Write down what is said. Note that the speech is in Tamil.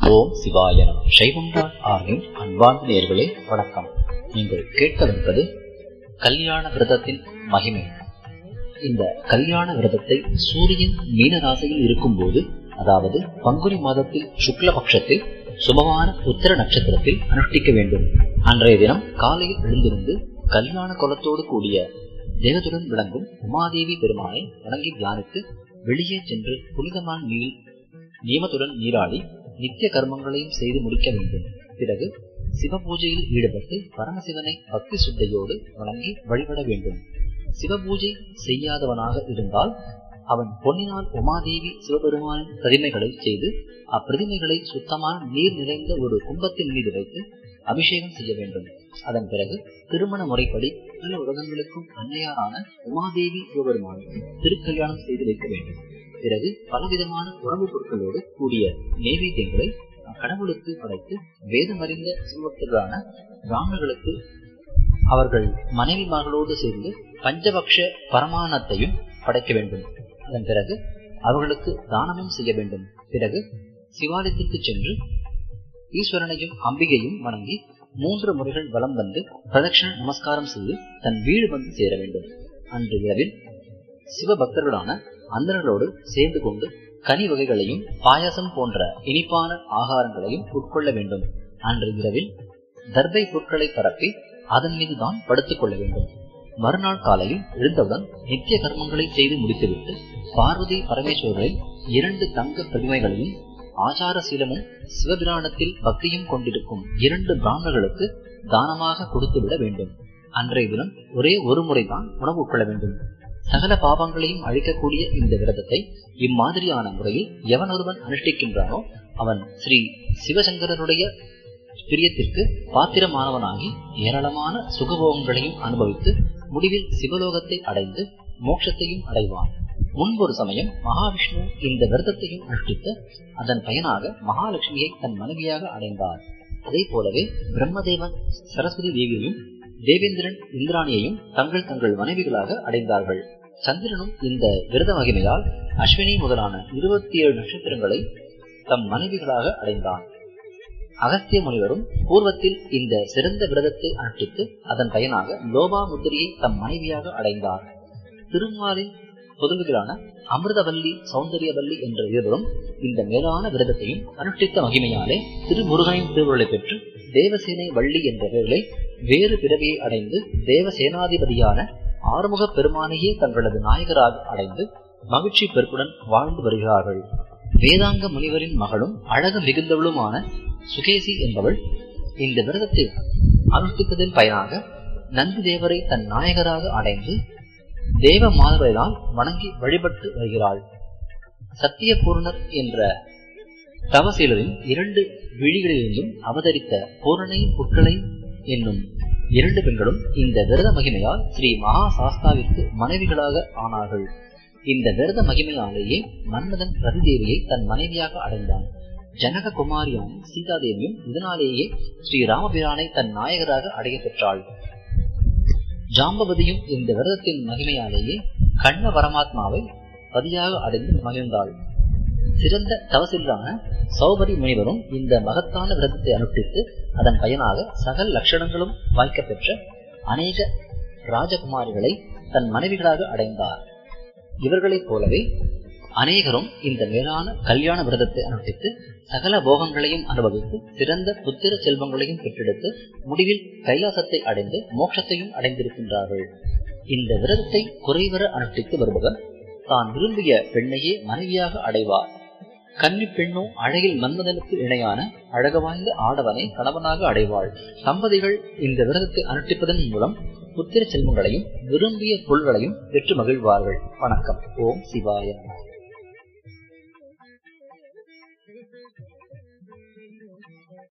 ஓம் சிவாய நம சைவம் டாட் ஆர்கின் அன்பார்ந்த நேர்களே வணக்கம் நீங்கள் கேட்கவிருப்பது கல்யாண விரதத்தின் மகிமை இந்த கல்யாண விரதத்தை சூரியன் மீன ராசியில் இருக்கும்போது அதாவது பங்குனி மாதத்தில் சுக்லபக்ஷத்தில் சுபமான உத்தர நட்சத்திரத்தில் அனுஷ்டிக்க வேண்டும் அன்றைய தினம் காலையில் எழுந்திருந்து கல்யாண குலத்தோடு கூடிய தேவதுடன் விளங்கும் உமாதேவி பெருமானை வணங்கி தியானித்து வெளியே சென்று புனிதமான நீர் நியமத்துடன் நீராடி நித்திய கர்மங்களையும் செய்து முடிக்க வேண்டும் பிறகு சிவ பூஜையில் ஈடுபட்டு பரமசிவனை பக்தி சுத்தையோடு வணங்கி வழிபட வேண்டும் சிவபூஜை செய்யாதவனாக இருந்தால் அவன் பொன்னினால் உமாதேவி சிவபெருமானின் பிரதிமைகளை செய்து அப்பிரதிமைகளை சுத்தமான நீர் நிறைந்த ஒரு கும்பத்தின் மீது வைத்து அபிஷேகம் செய்ய வேண்டும் அதன் பிறகு திருமண முறைப்படி பல உலகங்களுக்கும் அன்னையாரான உமாதேவி சிவபெருமானுக்கு திருக்கல்யாணம் செய்து வைக்க வேண்டும் பிறகு பலவிதமான உணவுப் பொருட்களோடு கூடிய நைவேத்தியங்களை கடவுளுக்கு படைத்து வேதம் அறிந்த சிவபக்தர்களான பிராமணர்களுக்கு அவர்கள் மனைவிமார்களோடு சேர்ந்து பஞ்சபக்ஷ பரமானத்தையும் படைக்க வேண்டும் அதன் பிறகு அவர்களுக்கு தானமும் செய்ய வேண்டும் பிறகு சிவாலயத்திற்கு சென்று ஈஸ்வரனையும் அம்பிகையும் வணங்கி மூன்று முறைகள் வலம் வந்து பிரதட்சண நமஸ்காரம் செய்து தன் வீடு வந்து சேர வேண்டும் அன்று இரவில் சிவபக்தர்களான அந்தர்களோடு சேர்ந்து கொண்டு கனி வகைகளையும் பாயாசம் போன்ற இனிப்பான ஆகாரங்களையும் உட்கொள்ள வேண்டும் அன்று இரவில் தர்பை பொருட்களை பரப்பி அதன் மீதுதான் படுத்துக் கொள்ள வேண்டும் மறுநாள் காலையில் எழுந்தவுடன் நித்திய கர்மங்களை செய்து முடித்துவிட்டு பார்வதி பரமேஸ்வரரில் இரண்டு தங்க பிரதிமைகளையும் ஆச்சார சீலமும் சிவபிராணத்தில் பக்தியும் கொண்டிருக்கும் இரண்டு பிராமணர்களுக்கு தானமாக கொடுத்துவிட வேண்டும் அன்றைய தினம் ஒரே ஒரு முறைதான் உணவு உட்கொள்ள வேண்டும் சகல பாவங்களையும் அழிக்கக்கூடிய இந்த விரதத்தை இம்மாதிரியான முறையில் எவன் ஒருவன் அனுஷ்டிக்கின்றானோ அவன் ஸ்ரீ சிவசங்கரனுடைய பிரியத்திற்கு பாத்திரமானவனாகி ஏராளமான சுகபோகங்களையும் அனுபவித்து முடிவில் சிவலோகத்தை அடைந்து மோட்சத்தையும் அடைவான் முன்பொரு சமயம் மகாவிஷ்ணு இந்த விரதத்தையும் அனுஷ்டித்து அதன் பயனாக மகாலட்சுமியை தன் மனைவியாக அடைந்தார் அதே போலவே பிரம்மதேவன் சரஸ்வதி தேவியையும் தேவேந்திரன் இந்திராணியையும் தங்கள் தங்கள் மனைவிகளாக அடைந்தார்கள் சந்திரனும் இந்த விரத மகிமையால் அஸ்வினி முதலான இருபத்தி ஏழு நட்சத்திரங்களை தம் மனைவிகளாக அடைந்தான் அகஸ்திய முனிவரும் பூர்வத்தில் இந்த சிறந்த விரதத்தை அனுஷ்டித்து அதன் பயனாக லோபா முத்திரையை தம் மனைவியாக அடைந்தார் திருமாலின் புதல்விகளான அமிர்தவல்லி சௌந்தரியவல்லி என்ற இருவரும் இந்த மேலான விரதத்தையும் அனுஷ்டித்த மகிமையாலே திருமுருகனின் திருவுருளை பெற்று தேவசேனை வள்ளி என்ற பெயர்களை வேறு பிறவியை அடைந்து தேவசேனாதிபதியான ஆறுமுக பெருமானையே தங்களது நாயகராக அடைந்து மகிழ்ச்சி பெருக்குடன் வாழ்ந்து வருகிறார்கள் வேதாங்க முனிவரின் மகளும் அழகு மிகுந்தவளுமான சுகேசி என்பவள் இந்த விரதத்தை அனுஷ்டித்ததன் பயனாக நந்தி தேவரை தன் நாயகராக அடைந்து தேவ மாதவரால் வணங்கி வழிபட்டு வருகிறாள் சத்தியபூர்ணர் என்ற தவசீலரின் இரண்டு விழிகளிலிருந்தும் அவதரித்த பூரணை புட்களை என்னும் இரண்டு பெண்களும் இந்த விரத மகிமையால் ஸ்ரீ மகா சாஸ்தாவிற்கு மனைவிகளாக ஆனார்கள் இந்த விரத மகிமையாலேயே மன்மதன் ரதிதேவியை தன் மனைவியாக அடைந்தான் ஜனக குமாரியான சீதாதேவியும் இதனாலேயே ஸ்ரீ ராமபிரானை தன் நாயகராக அடைய பெற்றாள் ஜாம்பவதியும் இந்த விரதத்தின் மகிமையாலேயே கண்ண பரமாத்மாவை பதியாக அடைந்து மகிழ்ந்தாள் சிறந்த தவசிலான சௌபரி முனிவரும் இந்த மகத்தான விரதத்தை அனுஷ்டித்து அதன் பயனாக சகல் லட்சணங்களும் வாய்க்க பெற்ற அநேக ராஜகுமாரிகளை தன் மனைவிகளாக அடைந்தார் இவர்களைப் போலவே அநேகரும் இந்த மேலான கல்யாண விரதத்தை அனுஷ்டித்து சகல போகங்களையும் அனுபவித்து சிறந்த புத்திர செல்வங்களையும் பெற்றெடுத்து முடிவில் கைலாசத்தை அடைந்து மோட்சத்தையும் அடைந்திருக்கின்றார்கள் இந்த விரதத்தை குறைவர அனுஷ்டித்து வருபவர் தான் விரும்பிய பெண்ணையே மனைவியாக அடைவார் கன்னி பெண்ணோ அழகில் மன்மதனுக்கு இணையான அழகு வாய்ந்த ஆடவனை கணவனாக அடைவாள் தம்பதிகள் இந்த விரதத்தை அனுஷ்டிப்பதன் மூலம் புத்திர செல்வங்களையும் விரும்பிய பொருள்களையும் பெற்று மகிழ்வார்கள் வணக்கம் ஓம் சிவாய